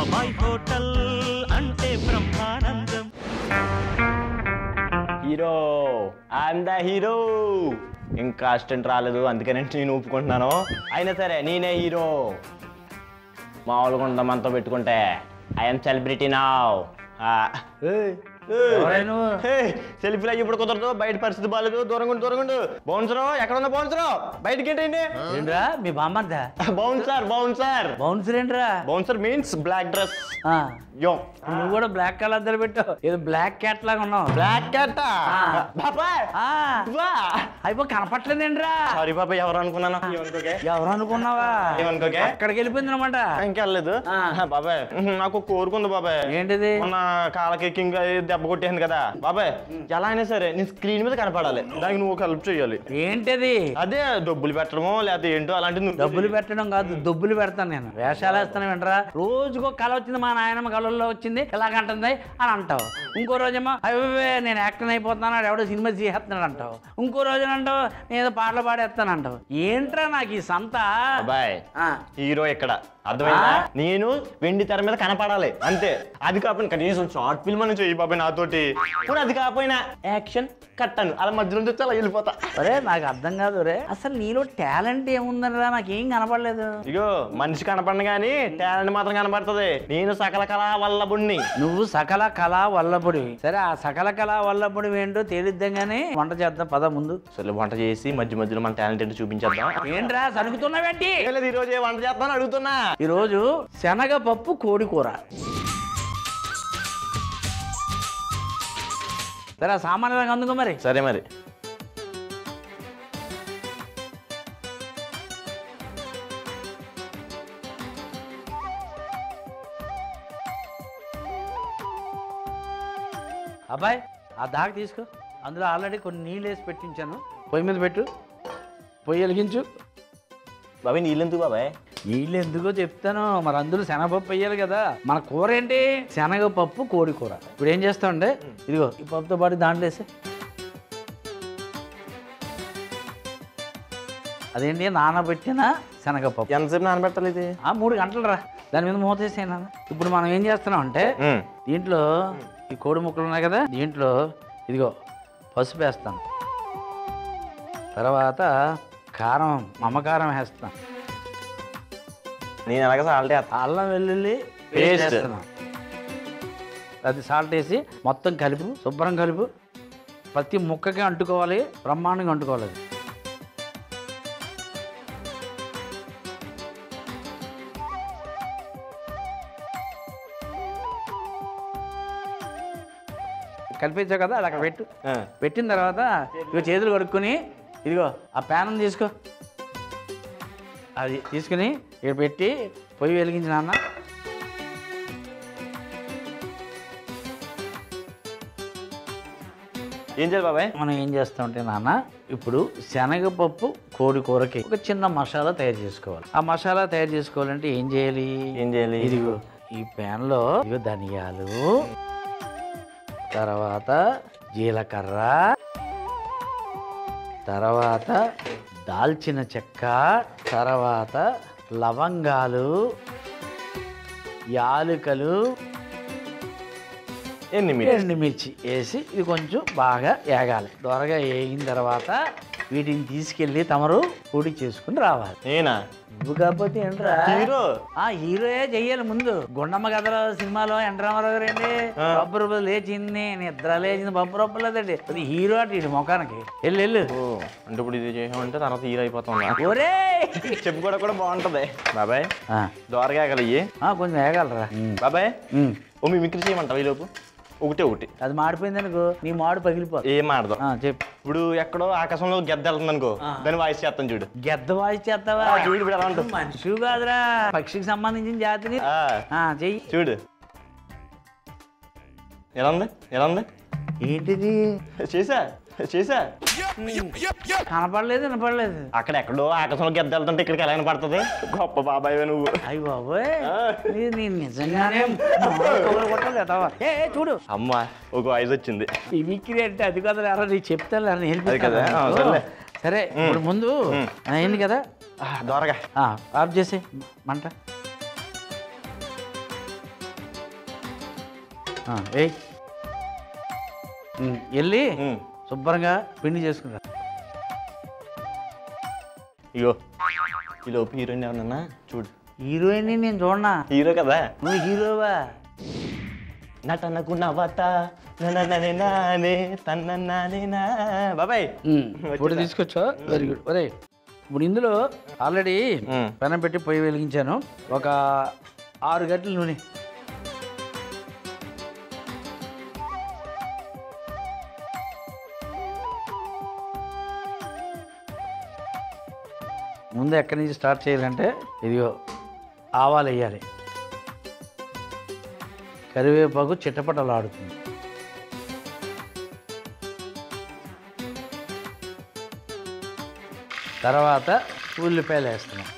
My hotel అంటే Brahmanandam hero I'm the hero ఇంకా assistant రాలేదు అందుకని నేను ఒప్పుకుంటున్నాను అయినా సరే నేనే హీరో మామూలుగా ఉంటాం మనతో పెట్టుకుంటే ఐఎమ్ సెలబ్రిటీ నావ్ సెల్ఫీలు అయ్యి ఇప్పుడు కుదరదు బయట పరిస్థితి బాగాలేదు దూరంగా ఉండు, దూరంగా ఉండు బౌన్సరు ఎక్కడ ఉన్నా బౌన్సరు బయటకి ఏంటండి ఏంట్రా మీ బామ్మర్దా బౌన్సర్ బౌన్సర్ బౌన్సర్ ఏంట్రా బౌన్సర్ మీన్స్ బ్లాక్ డ్రెస్ ఆ, యో నువ్వు కూడా బ్లాక్ కలర్ అద్దరు పెట్టావు ఏదో బ్లాక్ క్యాట్ లాగా ఉన్నావు బ్లాక్ క్యాట్ బాబాయ్ ఆ, వా అయిపో కనపట్లేదేంట్రా సారీ బాబాయ్ ఎవరు అనుకున్నాను ఏమనుకోకే ఎవరు అనుకున్నావా ఏమనుకోకే అక్కడికి వెళ్ళిపోయింది అనమాట ఇంకెళ్ళలేదు ఆ. బాబాయ్ నాకు కోరుకుంది బాబాయ్ ఏంటిది మొన్న కాళ్ళకి కింగ్ దెబ్బ కొట్టేసింది కదా బాబాయ్ ఎలా అయినా సరే నేను స్క్రీన్ మీద కనపడాలి దానికి నువ్వు హెల్ప్ చేయాలి ఏంటిది అదే డబ్బులు పెట్టడమో లేకపోతే ఏంటో అలాంటిది నువ్వు డబ్బులు పెట్టడం కాదు డబ్బులు పెడతాను నేను వేషాలు వేస్తాను వింటరా రోజుకో కళ వచ్చింది మా నాయనమ్మ కళల్లో వచ్చింది ఇలాగంటుంది అని అంటావు ఇంకో రోజేమో అయ్యే నేను యాక్టర్ అయిపోతున్నాను ఎవడో సినిమా చేస్తున్నాడు అంటావు ఇంకో రోజున అంటావు నేను ఏదో పాటలు పాడేస్తాను అంటావు ఏంట్రా నాకు ఈ సంత బాబాయ్ ఆ, హీరో ఇక్కడ అర్థమైందా నేను వెండి తెర మీద కనపడాలి అంతే అది కాకపోయినా కనీసం షార్ట్ ఫిల్మ్ అని చెయ్యి బాబాయ్ నాతోటి ఇప్పుడు అది కాకపోయినా యాక్షన్ కట్టాను అలా మధ్యలో నుంచి అలా వెళ్ళిపోతా ఒరే నాకు అర్థం కాదు రే అసలు నీలో టాలెంట్ ఏముందనిరా నాకేం కనపడలేదు ఇగో మనిషి కనపడను కానీ టాలెంట్ మాత్రం కనపడుతుంది నేను సకల కళా వల్లబుణ్ణి నువ్వు సకల కళ వల్లపుడివి సరే ఆ సకల కళ వల్లపుడివి ఏంటో తేలిద్దాం కానీ వంట చేద్దాం పద ముందు సరే వంట చేసి మధ్య మధ్యలో మన టాలెంట్ ఏంటో చూపించేద్దాం ఏంట్రా సరుకుతున్నావేంటి ఏం లేదు ఈరోజు ఏ వంట చేస్తాను అడుగుతున్నా ఈరోజు శనగపప్పు కోడి కూర సరే ఆ సామాన్యులకు అందుకో మరి సరే మరి అబ్బాయి ఆ దాకా తీసుకో అందులో ఆల్రెడీ కొన్ని నీళ్ళు వేసి పెట్టించాను పొయ్యి మీద పెట్టు పొయ్యి వెలిగించు బాబాయ్ నీళ్ళెందుకు బాబాయ్ నీళ్ళు ఎందుకో చెప్తాను మరి అందులో శనగపప్పు వేయాలి కదా మన కూర ఏంటి శనగపప్పు కోడి కూర ఇప్పుడు ఏం చేస్తామంటే ఇదిగో ఈ పప్పుతో పాటు దాంట్లో వేసి అదేంటి నానబెట్టిన శనగపప్పు ఎంతసేపు నానబెట్టాలి ఇది ఆ మూడు గంటలు రా దాని మీద మూత వేసేనా ఇప్పుడు మనం ఏం చేస్తున్నాం అంటే ఉమ్. దీంట్లో ఈ కోడి ముక్కలు ఉన్నాయి కదా దీంట్లో ఇదిగో పసుపు వేస్తాను తర్వాత కారం మమ్మకారం వేస్తాను నేను ఎలాగ సాల్ట్ వేస్తా అల్లం వెల్లుల్లి Paste. పేస్ట్ వేస్తున్నాం అది సాల్ట్ వేసి మొత్తం కలుపు శుభ్రం కలుపు ప్రతి ముక్కకి అంటుకోవాలి బ్రహ్మాండంగా అంటుకోవాలి అది కలిపించావు కదా అది అక్కడ పెట్టు ఆ. పెట్టిన తర్వాత ఇగో చేతులు కడుక్కొని ఇదిగో ఆ ప్యాన్ తీసుకో అది తీసుకుని ఇక్కడ పెట్టి పొయ్యి వెలిగించిన నాన్న ఏం చేయాలి బాబాయ్ మనం ఏం చేస్తామంటే నాన్న ఇప్పుడు శనగపప్పు కోడి కూరకి ఒక చిన్న మసాలా తయారు చేసుకోవాలి ఆ మసాలా తయారు చేసుకోవాలంటే ఏం చేయాలి ఏం చేయాలి ఇదిగో ఈ ప్యాన్లో ఇదిగో ధనియాలు తర్వాత జీలకర్ర తర్వాత దాల్చిన చెక్క తర్వాత లవంగాలు యాలుకలు ఎన్ని మీరు ఎండుమిర్చి వేసి ఇది కొంచెం బాగా వేగాలి దొరగా వేగిన తర్వాత వీటిని తీసుకెళ్ళి తమరు పొడి చేసుకుని రావాలి నేనా నువ్వు కాకపోతే ఏంట్రా హీరో ఆ హీరోయే చెయ్యాలి ముందు గుండమ్మ కథలో సినిమాలో ఎన్రామారావు గారు ఏంటి ఆ. పప్పు రూపాయలు లేచింది నిద్ర లేచింది పప్పు రూపాయలు లేదండి అది హీరో అటు ఇటు ముఖానికి వెళ్ళు వెళ్ళు ఓ అంటే ఇప్పుడు ఇది చేసామంటే తర్వాత హీరో అయిపోతాం ఒరే చెప్పు కూడా కూడా బాగుంటది బాబాయ్ ఆ, దోరగా ఆగలియ్యి ఆ, కొంచెం వేగాలరా బాబాయ్ ఉమ్. ఓ మిమిక్రీ చేయమంటావు ఈ లోపు ఒకటే ఒకటి అది మాడిపోయింది అనుకో నీ మాడు పగిలిపోతుంది ఏం ఆడదాం ఆ, చెప్పు ఇప్పుడు ఎక్కడో ఆకాశంలో గద్ద వెళ్తుంది అనుకో దాని వాయిస్ చేస్తాను చూడు గెద్ద వాయిస్ చేస్తావా ఆ, చూడు ఇప్పుడు ఎలా ఉంటుంది మనిషి కాదురా పక్షికి సంబంధించిన జాతిని ఆ, ఆ, చెయ్యి చూడు ఎలా ఉంది ఎలా ఉంది ఏంటిది చేసా చేసా కనపడలేదు వినపడలేదు అక్కడ ఎక్కడో ఆకాశంలో గద్ద వెళ్తుంటే ఇక్కడికి ఎలా పడుతుంది గొప్ప బాబాయ్ నువ్వు అయ్యి బాబోయ్ ఆ. ఇది నేను నిజంగానే మామూలు కొట్టలేదు ఎదవా. ఏ ఏ, చూడు అమ్మా ఒక వాయిస్ వచ్చింది మిమిక్రీ అంటే అది కదా రా నీ చెప్తాను అది కదా? ఆ, నేర్పిస్తాను సర్లే. సరే ఇప్పుడు ముందు అయింది కదా ఆ, దోరగా ఆ, ఆఫ్ చేసి మంట ఆ, ఏయ్ ఉమ్, వెళ్ళి ఉమ్. శుభ్రంగా పిండి చేసుకుంటా ఇగో ఈ లోపు హీరోయిన్ ఏమన్నా చూడు హీరోయిన్ నేను చూడనా హీరో కదా నువ్వు హీరోవా నటనకు నవత ననననే నానే తన్ననానే నా బాబాయ్ ఇప్పుడు తీసుకొచ్చా వెరీ గుడ్ ఒరే ఇప్పుడు ఇందులో ఆల్రెడీ ఉమ్. పెనం పెట్టి పొయ్యి వెలిగించాను ఒక ఆరు గంటల నూనె ముందు ఎక్కడి నుంచి స్టార్ట్ చేయాలంటే ఇదిగో ఆవాలు వేయాలి కరివేపాకు చిట్టపటలాడుతుంది తర్వాత ఉల్లిపాయలు వేస్తున్నాం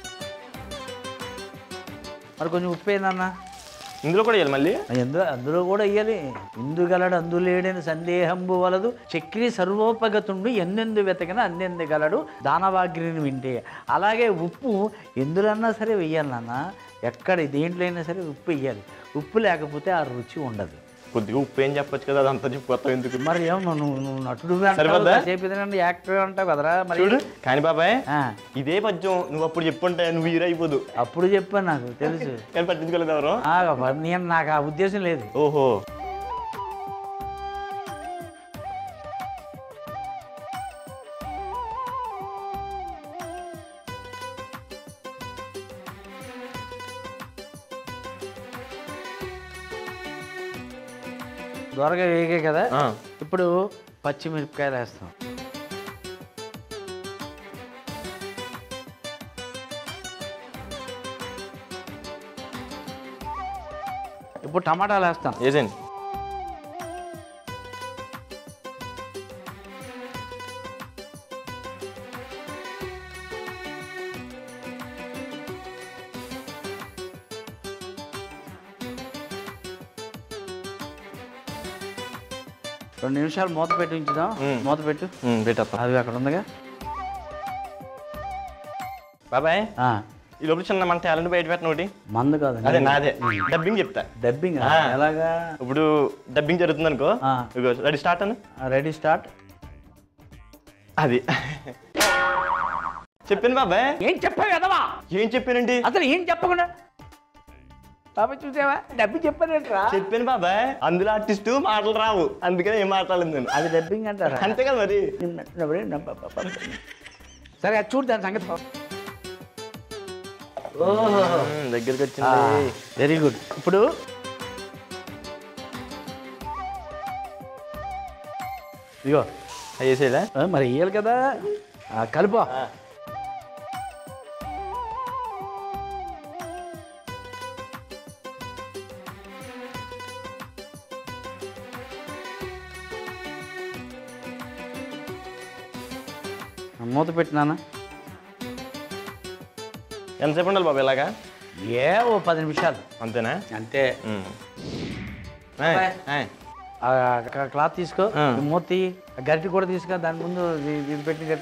మరి కొంచెం ఉప్పు ఏందన్నా ఇందులో కూడా వేయాలి మళ్ళీ ఎందులో అందులో కూడా వేయాలి ఇందుగలడు అందులేడని సందేహంబు వలదు చక్రి సర్వోపగతుండు ఎందెందు వెతకిన అందెందు గలడు దానవాగ్రిని వింటే అలాగే ఉప్పు ఎందులన్నా సరే వెయ్యాలి నాన్న ఎక్కడ దేంట్లో అయినా సరే ఉప్పు వేయాలి ఉప్పు లేకపోతే ఆ రుచి ఉండదు కొద్దిగా ఉప్పు ఏం చెప్పొచ్చు కదా అదంతా చెప్పొస్తావు ఎందుకు మరి ఏమో నువ్వు నువ్వు నటుడు సరిపోద్దా? చెప్పేదండి యాక్టర్ అంటావు కదరా మరి చూడు కానీ బాబాయ్ ఆ, ఇదే పద్యం నువ్వు అప్పుడు చెప్పుంటే నువ్వు హీరో అయిపోదు అప్పుడు చెప్పాను నాకు తెలుసు కానీ పట్టించుకోలేదు ఎవరు ఆ, మరి నేను నాకు ఆ ఉద్దేశం లేదు ఓహో దొరగా వేగే కదా ఆ. ఇప్పుడు పచ్చిమిరపకాయలు వేస్తాం ఇప్పుడు టమాటాలు వేస్తాం వేసేయండి రెండు నిమిషాలు మూత పెట్టి ఉంచుదాం మ్మ్. మూత పెట్టు ఉమ్, పెట్టేస్తాం అవి అక్కడ ఉందిగా బాబాయ్ ఆ, ఈ లోపల చిన్న మన టాలెంట్ బయట పెట్టిన ఒకటి మందు కాదు అదే నాదే డబ్బింగ్ చెప్తా డబ్బింగ్ ఆ. ఎలాగా ఇప్పుడు డబ్బింగ్ జరుగుతుంది అనుకో ఆ. ఇగో రెడీ స్టార్ట్ అని రెడీ స్టార్ట్ అది చెప్పాను బాబాయ్ ఏం చెప్పావు కదవా ఏం చెప్పానండి అసలు ఏం చెప్పకుండా బాబాయ్ చూసావా డబ్బి చెప్పానేట్రా చెప్పాను బాబాయ్ అందులో ఆర్టిస్ట్ మాటలు రావు అందుకనే ఏం మాట్లాడలేదు నేను అది డబ్బింగ్ అంటారా అంతే కదా మరి సరే అది చూడు దాని సంగతి ఉమ్, దగ్గరికి వచ్చింది వెరీ గుడ్ ఇప్పుడు ఇగో అవి వేసేలా ఆ, మరి వేయాలి కదా ఆ, కలుపు మూత పెట్టినానా ఎంతసేపు ఉండాలి బాబాయ్ ఇలాగా ఏ ఓ పది నిమిషాలు అంతేనా అంతే ఉమ్. ఏయ్, ఏయ్. ఆ క- క్లాత్ తీసుకో ఆ. ఈ మూత తీయి. ఆ గరిటె కూడా తీసుకో దాని ముందు ఇది- ఇది పెట్టి గరిటె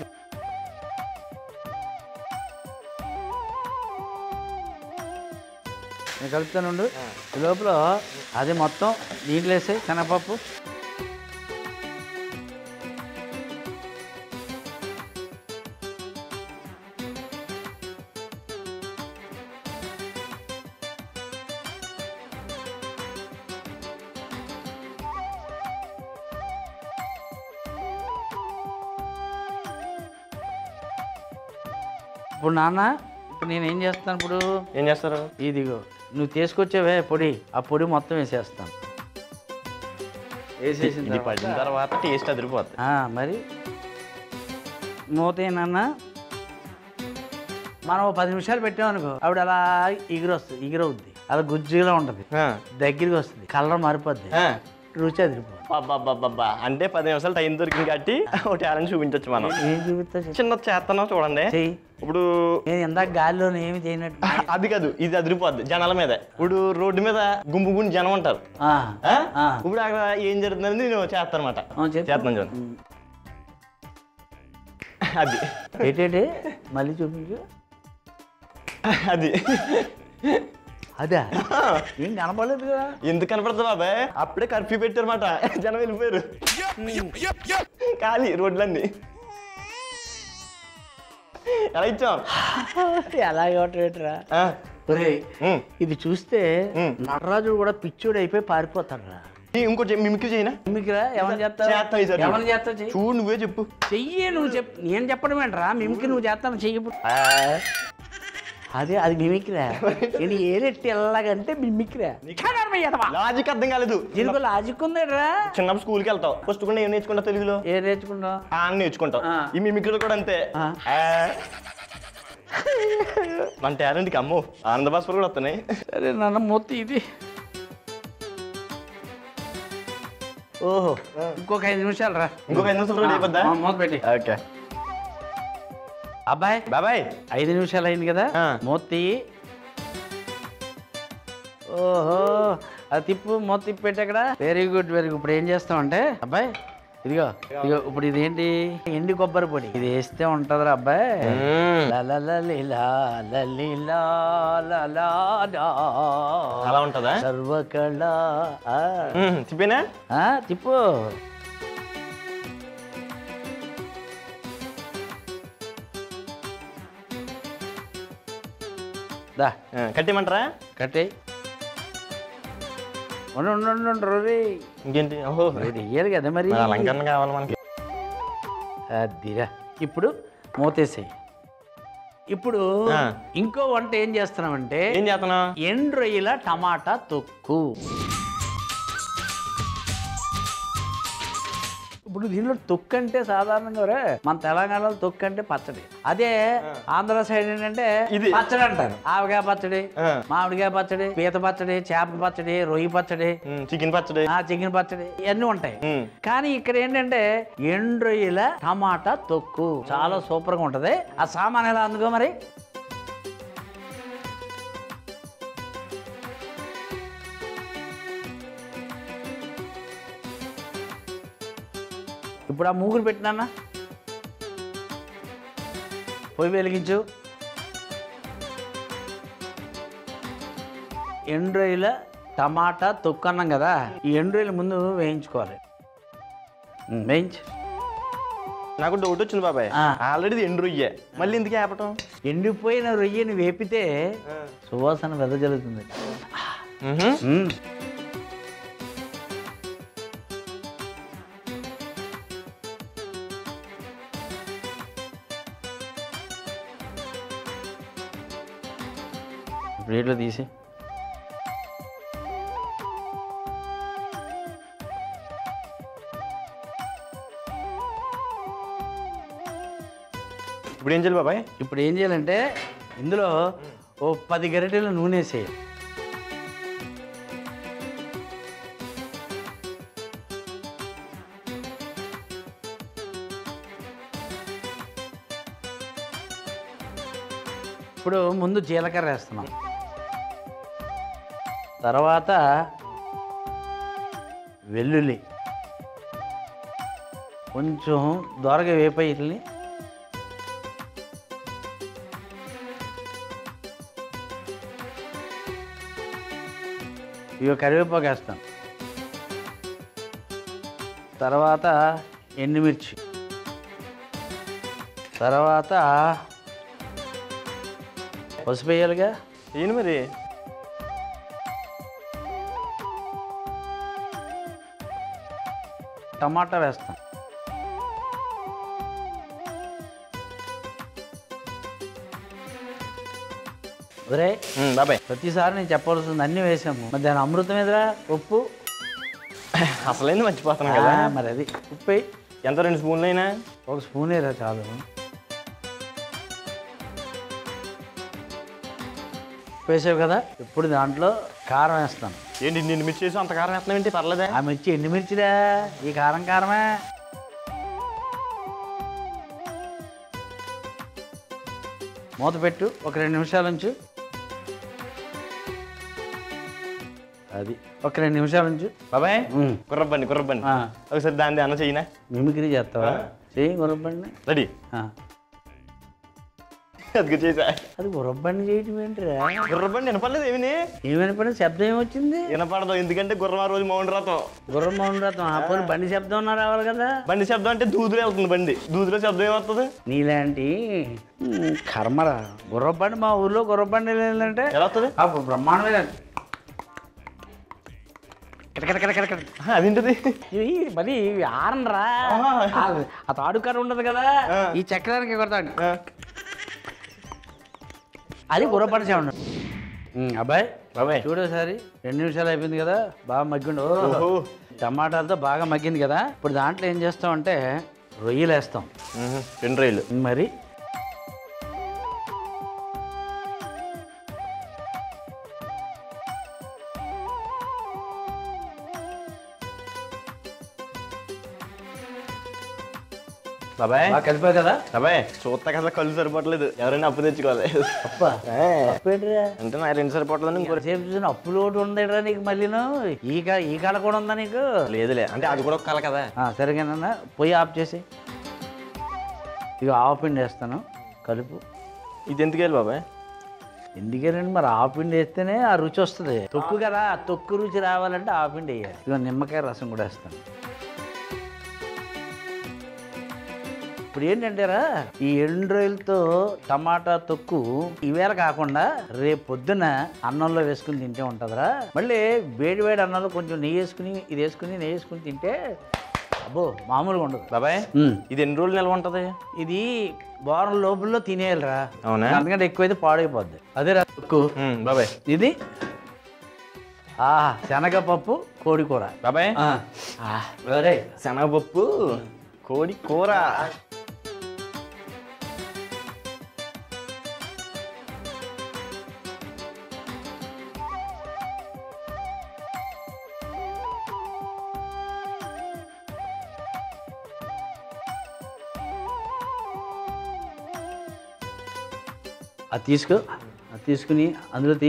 నేను కలుపుతానుండు ఈ లోపల అది మొత్తం దీంట్లో వేసాయి శనగపప్పు ఇప్పుడు నాన్న ఇప్పుడు నేను ఏం చేస్తాను ఇప్పుడు ఏం చేస్తారు ఇదిగో నువ్వు తీసుకొచ్చావే పొడి ఆ పొడి మొత్తం వేసేస్తాను వేసేసిన ఇది పడిన తర్వాత- తర్వాత టేస్ట్ అదిరిపోద్ది ఆ, మరి మూత ఏనన్నా మనం ఓ పది నిమిషాలు పెట్టామనుకో ఆవిడ అలా ఎగిరొస్తుంది ఎగిరవుద్ది అలా గుజ్జుగా ఉంటుంది ఆ. దగ్గరికి వస్తుంది కలర్ మారిపోద్ది ఆ. రుచి అదిరిపోద్ది అబ్బబ్బబ్బబ్బా. అంటే పది నిమిషాలు టైం దొరికింది కాబట్టి ఒక టాలెంట్ చూపించవచ్చు మనం ఏం చూపిస్తా చెప్పు. చిన్న చేస్తున్నాం చూడండి చెయ్యి ఇప్పుడు నేను ఇందాక గాలిలో ఏమి చేయనట్టు అది కాదు ఇది అదిరిపోద్ది జనాల మీద ఇప్పుడు రోడ్డు మీద గుంపు గుంపు జనం ఉంటారు ఆ, ఆ? ఆ. ఇప్పుడు అక్కడ ఏం జరుగుతుందని నేను చేస్తాను అనమాట ఆ, చెప్పు. చేస్తున్నాను చూడండి అది ఏంటంటే మళ్ళీ చూపించు అది అదే ఏం కనపడలేదు కదా ఎందుకు కనపడుతుంది బాబాయ్ అప్పుడే కర్ఫ్యూ పెట్టారన్నమాట జనం వెళ్ళిపోయారు ఖాళీ రోడ్లన్నీ ఎలా ఇచ్చాం ఎలాగే ఒకటిరా ఆ, ఒరేయ్ ఉమ్. ఇది చూస్తే ఉమ్. నటరాజుడు కూడా పిచ్చోడు అయిపోయి పారిపోతాడు రా ఈ ఇంకోటి చెప్పు, మిమిక్రీ చేయనా మిమిక్రా ఏమని చేస్తావు చేస్తాం ఈసారి చూడు. ఏమని చేస్తావు చెయ్యి చూడు నువ్వే చెప్పు చెయ్యి నువ్వు చెప్ నేను చెప్పడం ఏంట్రా మిమిక్రీ నువ్వు చేస్తాను చెయ్యి అదే అది మిమిక్రా నేను ఏరెట్టి ఎలాగంటే మిమిక్రా లాజిక్ అర్థం కాలేదు దీనికి లాజిక్ ఉందేట్రా చిన్నప్పుడు స్కూల్కి వెళ్తావు ఫస్ట్ కూడా ఏం నేర్చుకుంటావు తెలుగులో ఏ నేర్చుకుంటావు ఆ అని నేర్చుకుంటావు ఆ. ఈ మిమిక్రీలో కూడా అంతే ఆ. ఆ. మన టాలెంట్కి అమ్మో ఆనంద భాస్కర్ కూడా వస్తున్నాయి సరే నాన్న మూత ఇది ఓహో ఇంకొక ఐదు నిమిషాలు రా ఇంకొక ఐదు నిమిషాలు రెడీ అయిపోద్దా ఆ, మూత పెట్టి ఓకే అబ్బాయి బాబాయ్ ఐదు నిమిషాలు అయింది కదా ఆ. మూతి ఓహో అది తిప్పు మూత తిప్పి పెట్టి అక్కడ వెరీ గుడ్ వెరీ గుడ్ ఇప్పుడు ఏం చేస్తాం అంటే అబ్బాయి ఇదిగో ఇదిగో ఇప్పుడు ఇదేంటి ఎండి కొబ్బరి పొడి ఇది వేస్తే ఉంటుందిరా అబ్బాయి లలలలిలా, లలిలా, లలాలా. అలా ఉంటుందా సర్వకళ ఆ. మ్మ్, చెప్పేనా ఆ, తిప్పు దా ఆ, కట్టేయమంటారా కట్టే ఉండు ఉండు ఉండు, ఉండు రోరీ ఇంకేంటి ఓహో ఇది ఇయ్యాలి కదా మరి మరి అలంకరణ కావాలి మనకి అదిరా ఇప్పుడు మూతేసేయి ఇప్పుడు ఆ. ఇంకో వంట ఏం చేస్తున్నామంటే ఏం చేస్తున్నా ఎండ్రొయ్యల టమాటా తొక్కు ఇప్పుడు దీనిలో తొక్కు అంటే సాధారణంగా రే మన తెలంగాణలో తొక్కు అంటే పచ్చడి అదే ఆంధ్ర సైడ్ ఏంటంటే ఇది. పచ్చడి అంటారు ఆవకాయ పచ్చడి ఆ. మామిడికాయ పచ్చడి పీత పచ్చడి చేప పచ్చడి రొయ్యి పచ్చడి మ్మ్, చికెన్ పచ్చడి ఆ చికెన్ పచ్చడి ఇవన్నీ ఉంటాయి మ్మ్. కానీ ఇక్కడ ఏంటంటే ఎండ్రొయ్యల టమాటా తొక్కు చాలా సూపర్ గా ఉంటది ఆ సామాన్ ఎలా అందుకో మరి ఇప్పుడు ఆ మూగులు పెట్టినా పొయ్యి వెలిగించు ఎండ్రొయ్యల టమాటా తొక్కు అన్నాం కదా ఈ ఎండ్రొయ్యల ముందు వేయించుకోవాలి ఉమ్, వేయించు నాకు డౌట్ వచ్చింది బాబాయ్ ఆ. ఆల్రెడీ ఎండు రొయ్యే మళ్ళీ ఎందుకు ఆపటం ఎండిపోయిన రొయ్యని వేపితే సువాసన వెదజల్లుతుంది మ్హూ. ఉమ్. ప్లేట్లో తీసి ఇప్పుడు ఏం చేయాలి బాబాయ్ ఇప్పుడు ఏం చేయాలంటే ఇందులో ఓ పది గరిటెలు నూనె వేసేయి ఇప్పుడు ముందు జీలకర్ర వేస్తున్నాం తర్వాత వెల్లుల్లి కొంచెం దోరగా వేపాయి వీటిని ఇవి కరివేపాకు వేస్తాం తర్వాత ఎండుమిర్చి తర్వాత పసుపు వేయాలిగా ఏంటి మరి టమాటా వేస్తాం ఒరే మ్మ్, బాబాయ్ ప్రతిసారి నేను చెప్పవలసింది అన్నీ వేసాము మరి దాని అమృతం ఎదురా ఉప్పు అసలైంది మర్చిపోతున్నాం కదా ఆ, మరి అది ఉప్పు వేయి. ఎంత రెండు స్పూన్లు అయినా ఒక స్పూన్ వేరా చాలు ఉప్పు వేసావు కదా ఇప్పుడు దాంట్లో కారం వేస్తాను ఏంటి నిన్ను మిర్చి చేసి అంత కారం వేస్తున్నావు ఏంటి పర్లేదా ఆ మిర్చి ఎన్ని మిర్చిరా ఈ కారం కారమే మూత పెట్టు ఒక రెండు నిమిషాల ఉంచు అది ఒక రెండు నిమిషాల ఉంచు బాబాయ్ ఉమ్. కుర్రబ్బండి కుర్రబ్బండి ఆ, ఒకసారి దాన్ని అన్న చెయ్యినా మిమిక్రీ చేస్తావా చెయ్యి గురబండి రెడీ అది చేసా అది గుర్రబండి చేయటం ఏంటిరా గుర్రబండి వినపడలేదు ఏమిని ఏమైనా పని శబ్దం ఏమొచ్చింది వినపడదు ఎందుకంటే గుర్రం ఆ రోజు మౌండ్ రథం గుర్రం మౌన రథం ఆ పోనీ బండి శబ్దం ఉన్నా రావాలి కదా బండి శబ్దం అంటే దూదులు వెళ్తుంది బండి దూదులో శబ్దం ఏమవుతుంది నీలాంటి ఉమ్, కర్మరా గుర్రబండి మా ఊర్లో గుర్రబండి ఏంటంటే ఎలా వస్తుంది ఆ బ్రహ్మాండమైన కిటకిటకిటకిటకిట. అదేంటిది ఇవి మరి ఇవి ఆరనరా ఆ, ఆ తాడు కర్ర ఉండదు కదా ఆ. ఈ చక్రానికి కొడతాడు ఆ, అది గుర్రబండి సౌండ్ ఉమ్, అబ్బాయి బాబాయ్ చూడు ఒకసారి రెండు నిమిషాలు అయిపోయింది కదా బాగా మగ్గిండు ఓహో. టమాటాలతో బాగా మగ్గింది కదా ఇప్పుడు దాంట్లో ఏం చేస్తాం అంటే రొయ్యలు వేస్తాం మ్మ్. రెండు రైలు మరి బాబాయ్ బాగా కలిపావు కదా బాబాయ్ చూస్తా కదా కళ్ళు సరిపోవట్లేదు ఎవరైనా అప్పు తెచ్చుకోవాలి అప్ప అప్పేంటిరా అంటే నా రెండు సరిపోవట్లేదు ఇంకో సేపు చూసిన అప్పులు ఒకటి ఉందేట్రా నీకు మళ్ళీను ఈ కా ఈ కాడ కూడా ఉందా నీకు లేదులే అంటే అది కూడా ఒక కళ కదా ఆ, సరిగేనన్నా పొయ్యి ఆఫ్ చేసి ఇక ఆవు పిండి వేస్తాను కలుపు ఇది ఎందుకు వెళ్ళి బాబాయ్ ఎందుకేనండి మరి ఆవు పిండి వేస్తేనే ఆ రుచి వస్తుంది తొక్కు కదా ఆ తొక్కు రుచి రావాలంటే ఆవు పిండి వేయాలి ఇక నిమ్మకాయ రసం కూడా వేస్తాను ఇప్పుడు ఏంటంటేరా ఈ ఎండు రొయ్యలతో టమాటా తొక్కు ఈవేళ కాకుండా రేపు పొద్దున అన్నంలో వేసుకుని తింటే ఉంటుందిరా మళ్ళీ వేడి వేడి అన్నంలో కొంచెం నెయ్యి వేసుకుని ఇది వేసుకుని నెయ్యి వేసుకుని తింటే అబ్బో మామూలుగా ఉండదు బాబాయ్ ఉమ్. ఇది ఎన్ని రోజులు నిల్వ ఉంటుంది ఇది వారం లోపల తినేయాలిరా అవునా? అందుకంటే ఎక్కువైతే పాడైపోద్ది అదే రా తొక్కు మ్మ్, బాబాయ్ ఇది ఆ శనగపప్పు కోడి కూర బాబాయ్ ఆ. ఒరేయ్, శనగపప్పు కోడి కూర అది తీసుకో అది తీసుకుని అందులో తీ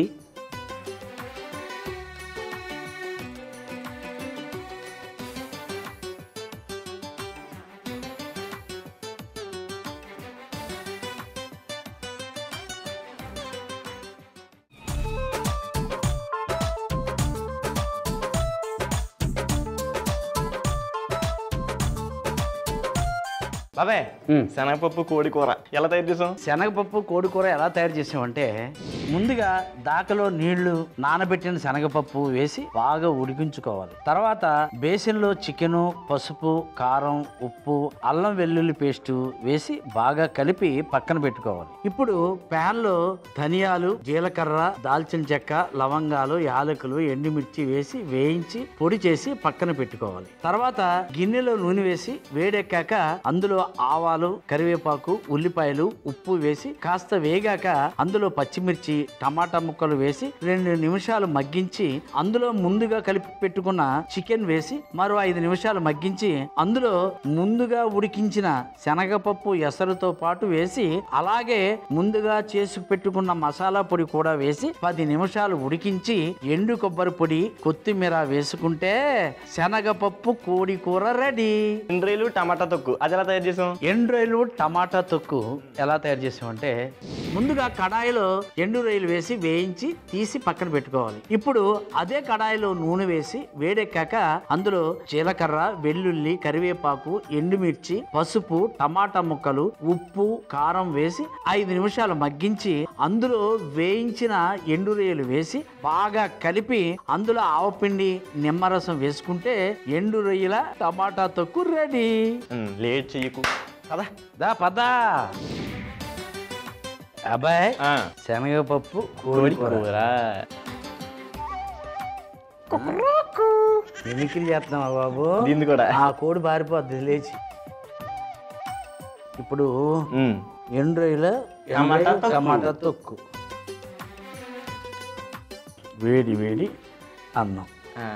బాబాయ్ మ్మ్. శనగపప్పు కోడి కూర ఎలా తయారు చేసాం శనగపప్పు కోడి కూర ఎలా తయారు చేసామంటే ముందుగా దాకలో నీళ్లు నానబెట్టిన శనగపప్పు వేసి బాగా ఉడికించుకోవాలి తర్వాత బేసిన్లో చికెను పసుపు కారం ఉప్పు అల్లం వెల్లుల్లి పేస్ట్ వేసి బాగా కలిపి పక్కన పెట్టుకోవాలి ఇప్పుడు pan లో ధనియాలు జీలకర్ర దాల్చిన చెక్క లవంగాలు యాలకులు ఎండుమిర్చి వేసి వేయించి పొడి చేసి పక్కన పెట్టుకోవాలి తర్వాత గిన్నెలో నూనె వేసి వేడెక్కాక అందులో ఆవాలు కరివేపాకు ఉల్లిపాయలు ఉప్పు వేసి కాస్త వేగాక అందులో పచ్చిమిర్చి టమాటా ముక్కలు వేసి రెండు నిమిషాలు మగ్గించి అందులో ముందుగా కలిపి పెట్టుకున్న చికెన్ వేసి మరో ఐదు నిమిషాలు మగ్గించి అందులో ముందుగా ఉడికించిన శనగపప్పు ఎసరుతో పాటు వేసి అలాగే ముందుగా చేసి పెట్టుకున్న మసాలా పొడి కూడా వేసి పది నిమిషాలు ఉడికించి ఎండు కొబ్బరి పొడి కొత్తిమీర వేసుకుంటే శనగపప్పు కోడి కూర రెడీ ఎండ్రీలు టమాటా తొక్కు అది ఎలా తయారు చేసాం ఎండు రొయ్యలు టమాటా తొక్కు ఎలా తయారు చేసామంటే ముందుగా కడాయిలో ఎండు రొయ్యలు వేసి వేయించి తీసి పక్కన పెట్టుకోవాలి ఇప్పుడు అదే కడాయిలో నూనె వేసి వేడెక్కాక అందులో జీలకర్ర వెల్లుల్లి కరివేపాకు ఎండుమిర్చి పసుపు టమాటా ముక్కలు ఉప్పు కారం వేసి ఐదు నిమిషాలు మగ్గించి అందులో వేయించిన ఎండు రొయ్యలు వేసి బాగా కలిపి అందులో ఆవపిండి నిమ్మరసం వేసుకుంటే ఎండు రొయ్యల టమాటా తొక్కు రెడీ మ్మ్, లేట్ చెయ్యకు కదా దా పదా అబ్బాయి ఆ, శనగపప్పు కోడి కూర మిమిక్రీ చేస్తున్నావా బాబు దీన్ని కూడా ఆ కోడి పారిపోద్ది లేచి ఇప్పుడు మ్మ్. ఎండు రొయ్యల టమాటా తొక్కు. టమాటా తొక్కు వేడి వేడి అన్నం ఆ.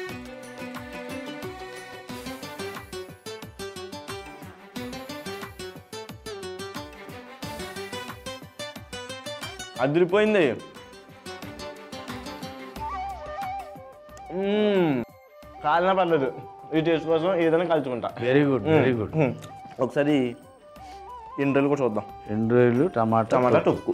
అదిరిపోయింది మ్మ్. కాలినా పర్లేదు ఈ టేస్ట్ కోసం ఏదైనా కలుచుకుంటా వెరీ గుడ్ వెరీ గుడ్ మ్మ్. ఒకసారి ఎన్ని రోజులు కూడా చూద్దాం రెండు రోజులు టమాటా టమాటా తొక్కు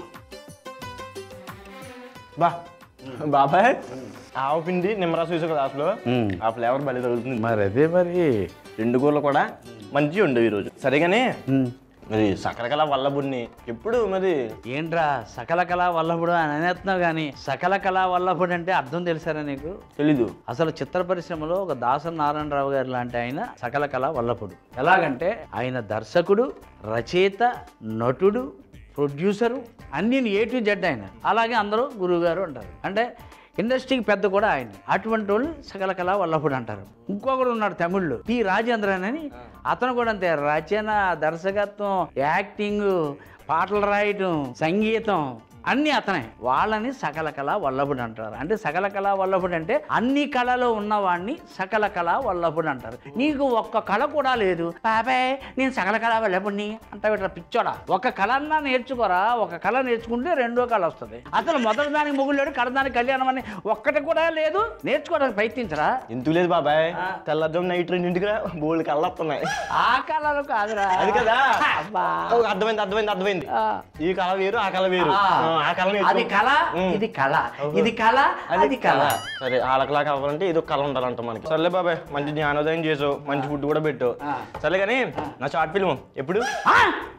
బా బాబాయ్ ఆవు పిండి నిమ్మరసం వేసే కదా అసలు మ్మ్. ఆ ఫ్లేవర్ భలే తగులుతుంది మరి అదే మరి రెండు కూరలు కూడా మంచిగా ఉండవు ఈరోజు సరేగానే ఉమ్. మరి సకరకల వల్లబుడిని ఎప్పుడు మరి ఏంట్రా సకల కళా వల్లభుడు అని అనేస్తున్నావు కానీ సకల కళా వల్లభుడు అంటే అర్థం తెలుసారా నీకు తెలీదు అసలు చిత్ర పరిశ్రమలో ఒక దాసరి నారాయణరావు గారు లాంటి ఆయన సకల కళ వల్లభుడు ఎలాగంటే ఆయన దర్శకుడు రచయిత నటుడు ప్రొడ్యూసరు అన్ని ఏ టు జెడ్ ఆయన అలాగే అందరూ గురువు గారు అంటారు అంటే ఇండస్ట్రీకి పెద్ద కూడా ఆయన అటువంటి వాళ్ళు సకల కళ వల్లభుడు అంటారు ఇంకొకరు ఉన్నాడు తమిళ్లో పి రాజేంద్రన్ అని అతను కూడా అంతే రచన దర్శకత్వం యాక్టింగ్ పాటలు రాయటం సంగీతం అన్ని అతనే వాళ్ళని సకల కళ వల్లభుడు అంటారు అంటే సకల కళ వల్లభుడు అంటే అన్ని కళలో ఉన్నవాడిని సకల కళ వల్లభుడు అంటారు నీకు ఒక్క కళ కూడా లేదు బాబాయ్ నేను సకల కళ వల్లభుడిని అంటావు ఇట్లా పిచ్చోడా ఒక కళ అన్నా నేర్చుకోరా ఒక కళ నేర్చుకుంటే రెండో కళ వస్తుంది అసలు మొదటి దానికి మొగుడు కడదానికి కళ్యాణం అని ఒక్కటి కూడా లేదు నేర్చుకోవడానికి ప్రయత్నించరా ఎందుకు లేదు బాబాయ్ తెల్లద్దం నైట్ రెండింటికి బోల్డ్ కళ్ళు వస్తున్నాయి ఆ కళలు కాదురా అది కదా అబ్బా. ఓ, అర్థమైంది అర్థమైంది అర్థమైంది ఆ. ఈ కళ వేరు ఆ కళ వేరు ఆ. ఆ, ఆ కళ నేర్చుకో. అది కళ ఉమ్. ఇది కళ ఇది కళ అది కళ సరే వాళ్ళకిలా కావాలంటే ఏదో కళ ఉండాలంట మనకి సర్లే బాబాయ్ మంచి జ్ఞానోదయం చేసావు మంచి ఫుడ్ కూడా పెట్టు ఆ. సర్లే కానీ నా షార్ట్ ఫిల్మ్ ఎప్పుడు ఆ!